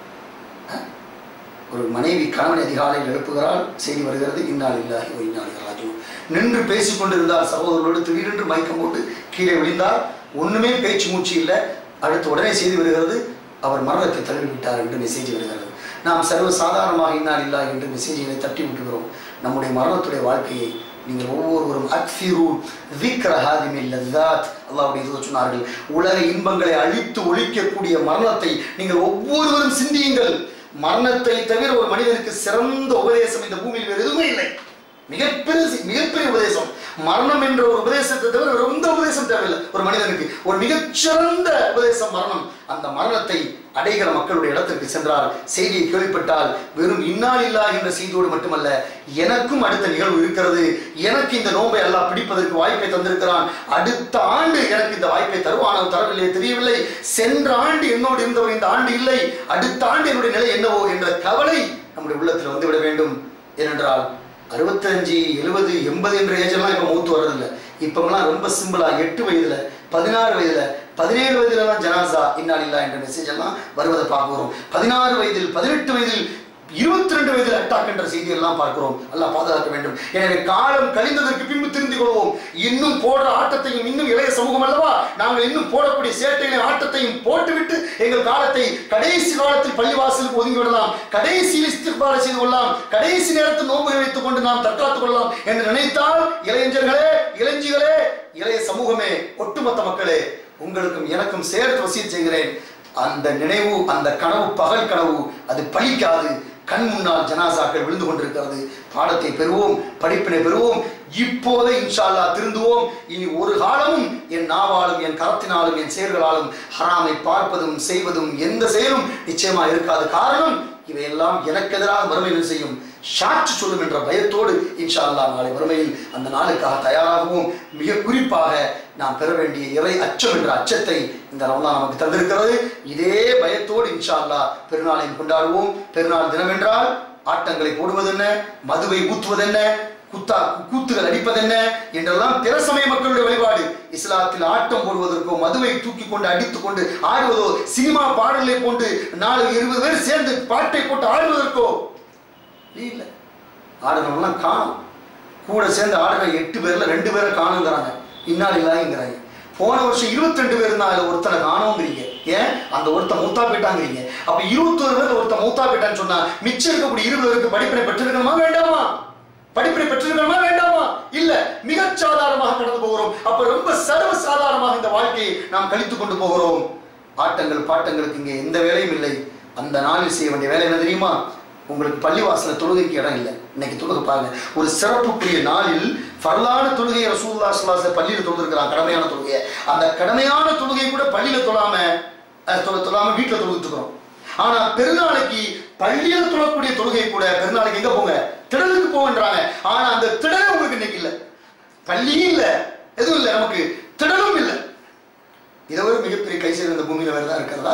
B: ஒரு மனைவி கணவன் அதிகாலையில் எழுப்புகிறாள் செய்தி வருகிறது இன்னால் இல்லாஹி இன்னால் ராஜு நின்று பேசிக் கொண்டிருந்தார் சகோதரர்களோடு திடீரென்று மயக்கம் போட்டு கீழே விழுந்தார் ஒண்ணுமே பேச்சு மூச்சு இல்லை அடுத்து உடனே செய்தி வருகிறது அவர் மரணத்தை தழுவிவிட்டார் என்று மெசேஜ் வருகிறது நாம் சர்வ சாதாரணமாக இன்னால் இல்லா என்று மெசேஜ்களை தட்டி விட்டுகிறோம் நம்முடைய மரணத்துடைய வாழ்க்கையை நீங்கள் ஒவ்வொருவரும் அக்ஃபிரு விக்ர ஹாதிமில் லத்தாத் அல்லாஹ்வுடைய தூதர் சொன்னார்கள் உலக இன்பங்களை அழித்து ஒழிக்கக்கூடிய மரணத்தை நீங்கள் ஒவ்வொருவரும் சிந்தியுங்கள் மரணத்தை தவிர ஒரு மனிதனுக்கு சிறந்த உபதேசம் இந்த பூமியில் வேறு எதுவுமே இல்லை மிகப்பெரிய மிகப்பெரிய உபதேசம் மரணம் என்ற ஒரு உபதேசத்தை தவிர வேறு எந்த உபதேசம் தேவையில்லை ஒரு மனிதனுக்கு ஒரு மிகச்சிறந்த உபதேசம் மரணம் அந்த மரணத்தை அடைகிற மக்களுடைய இடத்திற்கு சென்றால் செய்தியை கேள்விப்பட்டால் வெறும் இன்னால் இல்லா என்ற செய்தியோடு மட்டுமல்ல எனக்கும் அடுத்த நிகழ்வு இருக்கிறது எனக்கு இந்த நோன்பை எல்லாம் பிடிப்பதற்கு வாய்ப்பை தந்திருக்கிறான் அடுத்த ஆண்டு எனக்கு இந்த வாய்ப்பை தருவானோ தரவில்லை தெரியவில்லை சென்ற ஆண்டு என்னோடு இருந்தவர் இந்த ஆண்டு இல்லை அடுத்த ஆண்டு என்னுடைய நிலை என்னவோ என்ற கவலை நம்முடைய உள்ளத்தில் வந்துவிட வேண்டும் ஏனென்றால் அறுபத்தஞ்சு எழுபது எண்பது என்ற ஏஜெல்லாம் இப்போ மூத்து வர்றதில்ல இப்போலாம் ரொம்ப சிம்பிளா எட்டு வயதுல பதினாறு வயதுல பதினேழு வயதுலலாம் ஜனாசா இன்னால் இல்லா என்ற மெசேஜ் எல்லாம் வருவதை பார்க்கிறோம் பதினாறு வயதில் பதினெட்டு வயதில் இருபத்தி ரெண்டு வயதில் அட்டாக் என்ற செய்தி எல்லாம் பார்க்கிறோம் அல்லாஹ் பாதுகாக்க வேண்டும் எனவே காலம் கழிந்ததற்கு பின்பு திருந்தி கொள்வோம் இன்னும் போடுற ஆட்டத்தையும் இன்னும் இளைய சமூகம் அல்லவா நாங்கள் இன்னும் போடக்கூடிய சேட்டையில ஆட்டத்தையும் போட்டுவிட்டு எங்கள் காலத்தை கடைசி காலத்தில் பள்ளிவாசலுக்கு ஒதுங்கி விடலாம் கடைசியில் இஸ்திஃபார செய்து கொள்ளலாம் கடைசி நேரத்தில் நோன்பு வைத்துக் கொண்டு நாம் தற்காத்துக் கொள்ளலாம் என்று நினைத்தால் இளைஞர்களே இளைஞர்களே இளைய சமூகமே ஒட்டுமொத்த மக்களே உங்களுக்கும் எனக்கும் சேர்த்து வசிய செய்கிறேன் அந்த நினைவு அந்த கனவு பகல் கனவு அது பலிக்காது கண் முன்னால் ஜனாசாக்கள் விழுந்து கொண்டிருக்கிறது பாடத்தை பெறுவோம் படிப்பினை பெறுவோம் இப்போதே இன்ஷா அல்லாஹ் திருந்துவோம் இனி ஒரு காலமும் என் நாவாலும் என் கரத்தினாலும் என் செயல்களாலும் ஹராமை பார்ப்பதும் செய்வதும் எந்த செயலும் நிச்சயமா இருக்காது காரணம் இவையெல்லாம் எனக்கு எதிராக வறுமையில் செய்யும் சாட்சி சொல்லும் என்ற பயத்தோடு இன்ஷா அல்லாஹ் நாளை வறுமையில் அந்த நாளுக்காக தயாராகவும் மிக குறிப்பாக நாம் பெற வேண்டிய இறை அச்சம் என்ற அச்சத்தை இந்த ரமலான் நமக்கு தந்திருக்கிறது இதே பயத்தோடு இன்ஷா அல்லாஹ் பெருநாளையும் கொண்டாடுவோம் பெருநாள் தினம் என்றால் ஆட்டங்களை போடுவது என்ன மதுவை ஊற்றுவது என்ன குத்தா கூத்துகள் அடிப்பது என்ன என்றெல்லாம் பிற சமய மக்களுடைய வழிபாடு இஸ்லாத்தில் ஆட்டம் போடுவதற்கோ மதுவை தூக்கி கொண்டு அடித்துக் கொண்டு ஆடுவதோ சினிமா பாடலை போட்டு நாலு இருபது பேர் சேர்ந்து பாட்டை போட்டு ஆடுவதற்கோ இல்ல ஆடுறவங்களாம் காணும் கூட சேர்ந்து ஆடுற எட்டு பேர்ல ரெண்டு பேரை காணுங்கிறாங்க இன்னால் இல்லாங்கிறாங்க போன வருஷம் இருபத்தி ரெண்டு பேர் தான் அதுல ஒருத்தனை காணோங்கிறீங்க ஏன் அந்த ஒருத்தன் மூத்தா போயிட்டாங்கிறீங்க அப்ப இருபத்தொரு பேர் ஒருத்தன் மூத்தா போயிட்டான்னு சொன்னா மிச்சம் இருக்கக்கூடிய இருபது பேருக்கு படிப்பினை பெற்றிருக்கணுமா வேண்டாமா படிப்பினை பெற்றிருக்கணுமா வேண்டாமா இல்ல மிகச் சாதாரணமாக கடந்து போகிறோம் அப்ப ரொம்ப சர்வ சாதாரணமாக இந்த வாழ்க்கையை நாம் கழித்துக் கொண்டு போகிறோம் ஆட்டங்கள் பாட்டங்களுக்கு இங்கே எந்த வேலையும் இல்லை அந்த நாளில் செய்ய வேண்டிய வேலை என்ன தெரியுமா உங்களுக்கு பள்ளிவாசல தொழுகைக்கு இடம் இல்லை இன்னைக்கு தொழுகை பாருங்க ஒரு சிறப்புக்குரிய நாளில் ஃபர்லான தொழுகையை ரசூல்லா ஸல்லல்லாஹு பள்ளியில் தொழுதுருக்கிறான் கடமையான தொழுகையை அந்த கடமையான தொழுகையை கூட பள்ளியில தொழாம அஹ், தொழ தொழாம வீட்டுல தொழுதுட்டு இருக்கிறோம் ஆனா பெருநாளைக்கு பள்ளியில தொழக்கூடிய தொழுகை கூட பெருநாளைக்கு எங்க போங்க திடலுக்கு போகன்றாங்க ஆனா அந்த திடலே உங்களுக்கு இன்னைக்கு இல்லை பள்ளியும் இல்லை எதுவும் இல்லை நமக்கு திடலும் இல்லை இதை விட மிகப்பெரிய கை செய்த இந்த பூமியில வேற தான் இருக்கிறதா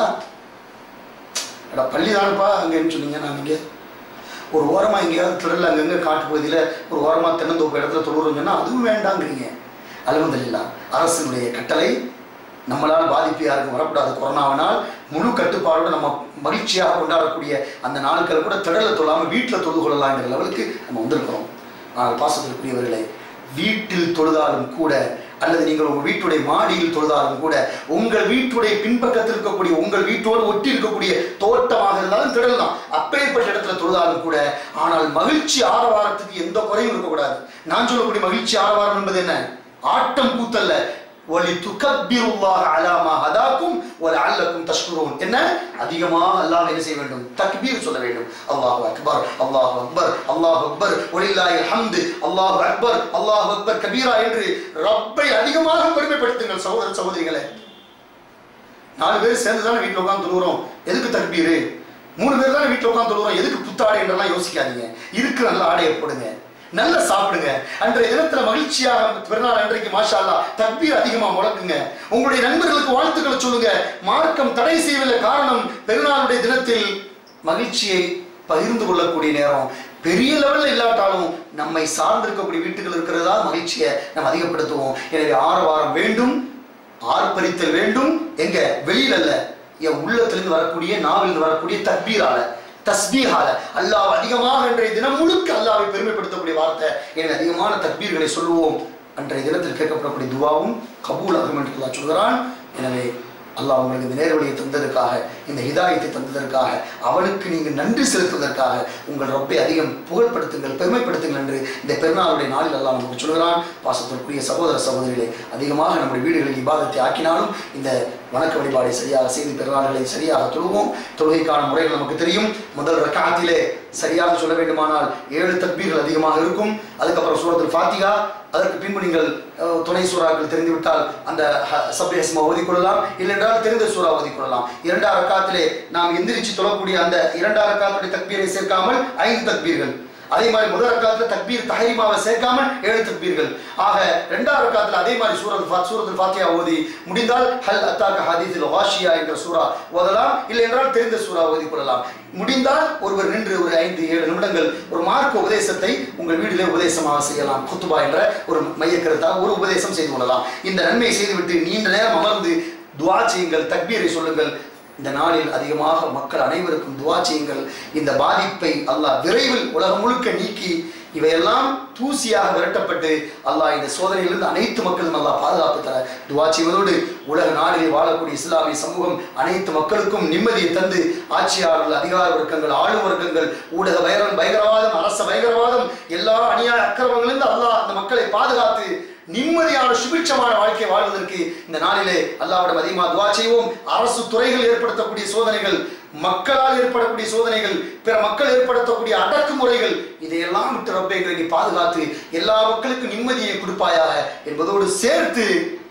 B: அடா பள்ளி தானப்பா அங்கன்னு சொன்னீங்க நான் இங்கே ஒரு ஓரமா எங்கேயாவது திடல் அங்கங்க காட்டு பகுதியில ஒரு ஓரமா தென்னந்தோப்பு இடத்துல தொழுறோம் சொன்னா அதுவும் வேண்டாங்கிறீங்க அலமதுல்லா அரசினுடைய கட்டளை நம்மளால் பாதிப்பு யாருக்கும் வரக்கூடாது கொரோனாவினால் முழு கட்டுப்பாடோட நம்ம மகிழ்ச்சியாக கொண்டாடக்கூடிய அந்த நாட்கள் கூட திடல தொழாம வீட்டில் தொழுது கொள்ளலாங்கிற லெவலுக்கு நம்ம வந்திருக்கிறோம் ஆனால் பாசத்திற்குரியவர்களே வீட்டில் தொழுதாலும் கூட அல்லது நீங்கள் உங்கள் வீட்டுடைய மாடியில் தொழுதாலும் கூட உங்கள் வீட்டுடைய பின்பக்கத்தில் இருக்கக்கூடிய உங்கள் வீட்டோடு ஒட்டி இருக்கக்கூடிய தோட்டமாக இருந்தாலும் திடலாம் அப்பேற்பட்ட இடத்துல தொழுதாலும் கூட ஆனால் மகிழ்ச்சி ஆரவாரத்துக்கு எந்த குறையும் இருக்கக்கூடாது நான் சொல்லக்கூடிய மகிழ்ச்சி ஆரவாரம் என்பது என்ன ஆட்டம் கூத்தல்ல ஒலி துக்கபிருல்லாஹ் அலாமா ஹதாக்கும் ஒரு அல்லக்கும் தஷ்குரூன் என்ன அதிகமாக அல்லாஹ் என்ன செய்ய வேண்டும் தக்பீர் சொல்ல வேண்டும் அல்லாஹ் அக்பர் அல்லாஹ் அக்பர் அல்லாஹ் அக்பர் ஒலில்லாஹி ஹம்து அல்லாஹ் அக்பர் அல்லாஹ் அக்பர் கபீரா என்று ரப்பை அதிகமாக பெருமைப்படுத்துங்கள் சகோதர சகோதரிகளே நாலு பேர் சேர்ந்து தானே வீட்டில் உட்காந்து தொழுகிறோம் எதுக்கு தக்பீரு மூணு பேர் தானே வீட்டில் உட்காந்து தொழுகிறோம் எதுக்கு புத்தாடை என்றெல்லாம் யோசிக்காதீங்க இருக்கிற நல்ல ஆடையை போடுங்க நல்லா சாப்பிடுங்க அன்றைய தினத்துல மகிழ்ச்சியாக பிறநாள் அன்றைக்கு மாஷா அல்லாஹ் தக்பீர் அதிகமா முழக்குங்க உங்களுடைய நண்பர்களுக்கு வாழ்த்துக்களை சொல்லுங்க மார்க்கம் தடை செய்யவில்லை காரணம் பெருநாளுடைய தினத்தில் மகிழ்ச்சியை பகிர்ந்து கொள்ளக்கூடிய நேரம் பெரிய லெவல்ல இல்லாட்டாலும் நம்மை சார்ந்திருக்கக்கூடிய வீட்டுகள் இருக்கிறதா மகிழ்ச்சியை நம்ம அதிகப்படுத்துவோம் எனவே ஆரவாரம் வேண்டும்
C: ஆர்ப்பரித்தல் வேண்டும் எங்க வெளியில அல்ல என் உள்ளத்திலிருந்து வரக்கூடிய நாவிலிருந்து வரக்கூடிய தக்பீரால தஸ்பீஹால அல்லாஹ் அதிகமாக இன்றைய தினம் முழுக்க அல்லாஹ்வை பெருமைப்படுத்தக்கூடிய வார்த்தை எனவே அதிகமான தக்பீர்களை சொல்லுவோம் அன்றைய தினத்தில் கேட்கப்படக்கூடிய துவாவும் கபூல் ஆகும் என்று அல்லாஹ் சொல்கிறான் எனவே அல்லாஹ் உங்களுக்கு இந்த நேர்வழியை தந்ததற்காக இந்த ஹிதாயத்தை தந்ததற்காக அவனுக்கு நீங்கள் நன்றி செலுத்துவதற்காக உங்கள் ரப்பை அதிகம் புகழ்படுத்துங்கள் பெருமைப்படுத்துங்கள் என்று இந்த பெருநாளுடைய நாளில் அல்லாஹ் நமக்கு சொல்கிறான் பாசத்திற்குரிய சகோதர சகோதரிகளை அதிகமாக நம்முடைய வீடுகளில் இபாதத்தை ஆக்கினாலும் இந்த வணக்க வழிபாடை சரியாக செய்து பெருநாள்களை சரியாக தொழுவோம் தொழுகைக்கான முறைகள் நமக்கு தெரியும் முதல் ரக்காத்திலே சரியாக சொல்ல வேண்டுமானால் ஏழு தக்பீர்கள் அதிகமாக இருக்கும் அதுக்கப்புறம் சூரத்தில் ஃபாத்திகா அதற்கு பின்பு நீங்கள் அஹ், துணை சூறாக்கள் தெரிந்துவிட்டால் அந்த சப்யஸ்மா ஓதிக்கொள்ளலாம் இல்லைன்றால் தெரிந்த சூறா ஓதிக்கொள்ளலாம் இரண்டாம் ரக்காத்திலே நாம் எந்திரிச்சு தொழக்கூடிய அந்த இரண்டாம் ரக்காத்துடைய தக்பீரை சேர்க்காமல் ஐந்து தக்பீர்கள் அதே மாதிரி முதல் ரக்காத்துல தக்பீர் தஹரிமாவை சேர்க்காமல் ஏழு தக்பீர்கள் ஆக இரண்டாம் ரக்காத்துல அதே மாதிரி சூரத் ஃபா- சூரத்துல் ஃபாத்தியா ஓதி முடிந்தால் ஹல் அத்தாக்க ஹதீஸில் வாஷியா என்ற சூரா ஓதலாம் இல்லை என்றால் தெரிந்த சூறா ஓதி கொள்ளலாம் முடிந்தால் ஒருவர் நின்று ஒரு ஐந்து ஏழு நிமிடங்கள் ஒரு மார்க்க உபதேசத்தை உங்கள் வீட்டிலே உபதேசமாக செய்யலாம் குத்துபா என்ற ஒரு மையக்கருத்தாக ஒரு உபதேசம் செய்து கொள்ளலாம் இந்த நன்மையை செய்துவிட்டு நீண்ட நேரம் அமர்ந்து துவா செய்யுங்கள் தக்பீரை சொல்லுங்கள் இந்த நாளில் அதிகமாக மக்கள் அனைவருக்கும் துவா செய்யுங்கள் இந்த பாதிப்பை அல்லாஹ் விரைவில் உலகம் முழுக்க நீக்கி இவையெல்லாம் தூசியாக விரட்டப்பட்டு அல்லாஹ் இந்த சோதனையிலிருந்து அனைத்து மக்களும் அல்லாஹ் பாதுகாப்பு தர துவா செய்வதோடு உலக நாடுகளில் வாழக்கூடிய இஸ்லாமிய சமூகம் அனைத்து மக்களுக்கும் நிம்மதியை தந்து ஆட்சியாளர்கள் அதிகார வர்க்கங்கள் ஆளும் வர்க்கங்கள் ஊடக பயங்கரம் பயங்கரவாதம் அரச பயங்கரவாதம் எல்லா அநியாய அக்கிரமங்களிலிருந்து அல்லாஹ் அந்த மக்களை பாதுகாத்து நிம்மதியான சுபிட்சமான வாழ்க்கை வாழ்வதற்கு இந்த நாளிலே அல்லாவிடம் அதிகமாக துவா செய்வோம் அரசு துறைகள் ஏற்படுத்தக்கூடிய சோதனைகள் மக்களால் ஏற்படக்கூடிய சோதனைகள் பிற மக்கள் ஏற்படுத்தக்கூடிய அடக்குமுறைகள் இதையெல்லாம் விட்டு ரப்பே எங்களை நீ பாதுகாத்து எல்லா மக்களுக்கும் நிம்மதியை கொடுப்பாயாக என்பதோடு சேர்த்து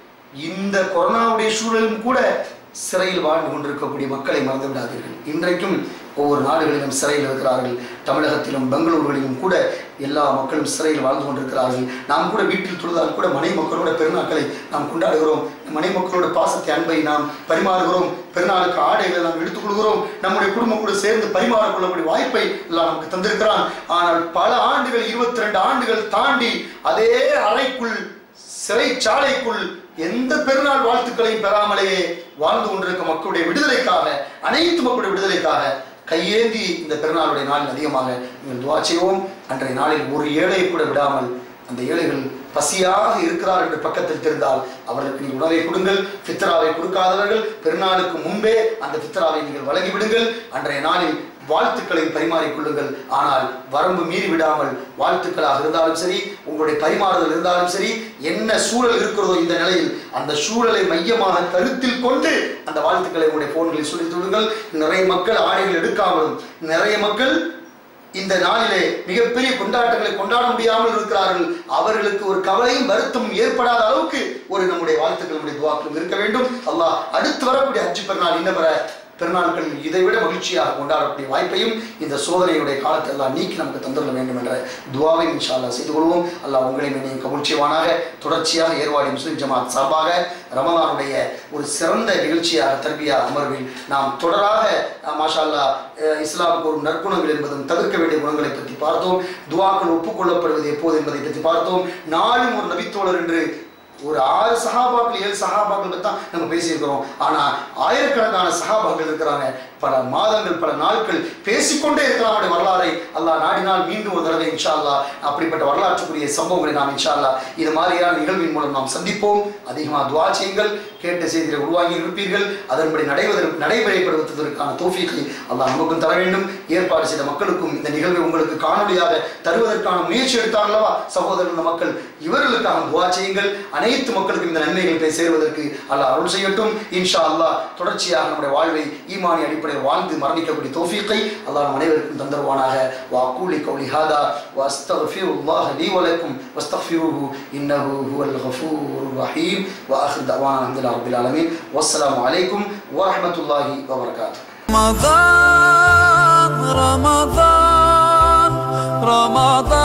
C: இந்த கொரோனாவுடைய சூழலும் கூட சிறையில் வாழ்ந்து கொண்டிருக்கக்கூடிய மக்களை மறந்து விடாதீர்கள் இன்றைக்கும் ஒவ்வொரு நாடுகளிலும் சிறையில் இருக்கிறார்கள் தமிழகத்திலும் பெங்களூர்களிலும் கூட எல்லா மக்களும் சிறையில் வாழ்ந்து கொண்டிருக்கிறார்கள் நாம் கூட வீட்டில் தொழுதால் கூட மனை மக்களோட பெருநாட்களை நாம் கொண்டாடுகிறோம் மனை மக்களோட பாசத்தை அன்பை நாம் பரிமாறுகிறோம் பெருநாளுக்கு ஆடைகளை நாம் எடுத்துக்கொள்கிறோம் நம்முடைய குடும்பம் கூட சேர்ந்து பரிமாறிக்கொள்ளக்கூடிய வாய்ப்பை எல்லாம் நமக்கு தந்திருக்கிறான் ஆனால் பல ஆண்டுகள் இருபத்தி ரெண்டு ஆண்டுகள் தாண்டி அதே அறைக்குள் சிறைச்சாலைக்குள் எந்த பெருநாள் வாழ்த்துக்களையும் பெறாமலேயே வாழ்ந்து கொண்டிருக்க மக்களுடைய விடுதலைக்காக அனைத்து மக்களுடைய விடுதலைக்காக கையேந்தி இந்த பெருநாளுடைய நாளில் அதிகமாக நீங்கள் துவா செய்வோம் அன்றைய நாளில் ஒரு ஏழையை கூட விடாமல் அந்த ஏழைகள் பசியாக இருக்கிறார் என்று பக்கத்தில் தெரிந்தால் அவர்களுக்கு நீங்கள் உணவை கொடுங்கள் ஃபித்ராவை கொடுக்காதவர்கள் பெருநாளுக்கு முன்பே அந்த ஃபித்ராவை நீங்கள் வழங்கி விடுங்கள் அன்றைய நாளில் வாழ்த்துக்களை பரிமாறிக்கொள்ளுங்கள் ஆனால் வரம்பு மீறி விடாமல் வாழ்த்துக்களாக இருந்தாலும் சரி உங்களுடைய பரிமாறுதல் இருந்தாலும் சரி என்ன சூழல் இருக்கிறதோ இந்த நிலையில் அந்த சூழலை மையமாக கருத்தில் கொண்டு அந்த வாழ்த்துக்களை உங்களுடைய போன்களில் சொல்லித் விடுங்கள் நிறைய மக்கள் ஆடைகள் எடுக்காமலும் நிறைய மக்கள் இந்த நாளிலே மிகப்பெரிய கொண்டாட்டங்களை கொண்டாட முடியாமல் இருக்கிறார்கள் அவர்களுக்கு ஒரு கவலையும் வருத்தமும் ஏற்படாத அளவுக்கு ஒரு நம்முடைய வாழ்த்துக்கள் நம்முடைய துவாக்களும் இருக்க வேண்டும் அல்லாஹ் அடுத்து வரக்கூடிய ஹஜ் பெருநாள் இன்ன பெற பெருநாட்கள் இதைவிட மகிழ்ச்சியாக கொண்டாடக்கூடிய வாய்ப்பையும் இந்த சோதனையுடைய காலத்தை எல்லாம் நீக்கி நமக்கு தந்துள்ள வேண்டும் என்ற துவாவை இன்ஷா அல்லாஹ் செய்து கொள்வோம் அல்லாஹ் உங்களையும் என்னையும் கபூல் செய்வானாக தொடர்ச்சியாக ஏர்வாடி முஸ்லிம் ஜமாத் சார்பாக ரமலானுடைய ஒரு சிறந்த நிகழ்ச்சியாக தர்பியா அமர்வில் நாம் தொடராக அஹ், மாஷா அல்லாஹ் அஹ், இஸ்லாமுக்கு ஒரு நற்குணங்கள் என்பதும் தவிர்க்க வேண்டிய குணங்களை பற்றி பார்த்தோம் துவாக்கள் ஒப்புக்கொள்ளப்படுவது எப்போது என்பதை பற்றி பார்த்தோம் நாளும் ஒரு நபித்தோழர் என்று ஒரு ஆறு சஹாபாக்கள் ஏழு சஹாபாக்கள் பற்றி தான் நம்ம பேசியிருக்கிறோம் ஆனா ஆயிரக்கணக்கான சஹாபாக்கள் இருக்கிறாங்க பல மாதங்கள் பல நாட்கள் பேசிக்கொண்டே இருக்கலாம் அவருடைய வரலாறை அல்லாஹ் நாடினால் மீண்டும் ஒரு தடவை இன்ஷா அல்லாஹ் அப்படிப்பட்ட வரலாற்றுக்குரிய சம்பவங்களை நாம் இன்ஷா அல்லாஹ் இது மாதிரியான நிகழ்வின் மூலம் நாம் சந்திப்போம் அதிகமாக துவா செய்யுங்கள் கேட்ட செய்திகளை உருவாகி இருப்பீர்கள் அதன்படி நடைவதற்கு நடைமுறைப்படுத்துவதற்கான தோஃபியை அல்லாஹ் நமக்கும் தர வேண்டும் ஏற்பாடு செய்த மக்களுக்கும் இந்த நிகழ்வை உங்களுக்கு காணொலியாக தருவதற்கான முயற்சி எடுத்தார்களவா சகோதரர் இந்த மக்கள் இவர்களுக்காக துவா செய்யுங்கள் அனைத்து மக்களுக்கும் இந்த நன்மைகள் போய் சேருவதற்கு அல்லாஹ் அருள் செய்யட்டும் இன்ஷா அல்லாஹ் தொடர்ச்சியாக நம்முடைய வாழ்வை ஈமானி அடிப்படையில் வாழ்ந்து மரணிக்கக்கூடிய தோஃபீக்கை அல்லாஹ் நம் அனைவருக்கும் தந்தருவானாக வாக்கூலி கௌலி ஹாதா வஸ்தஃபிருல்லாஹ் லீ வலக்கும் வஸ்தஃபிருஹு இன்னஹு ஹுவல் கஃபூர் ரஹீம் وآخر دعوانا الحمد لله رب العالمين والسلام عليكم ورحمة الله وبركاته
A: رمضان رمضان رمضان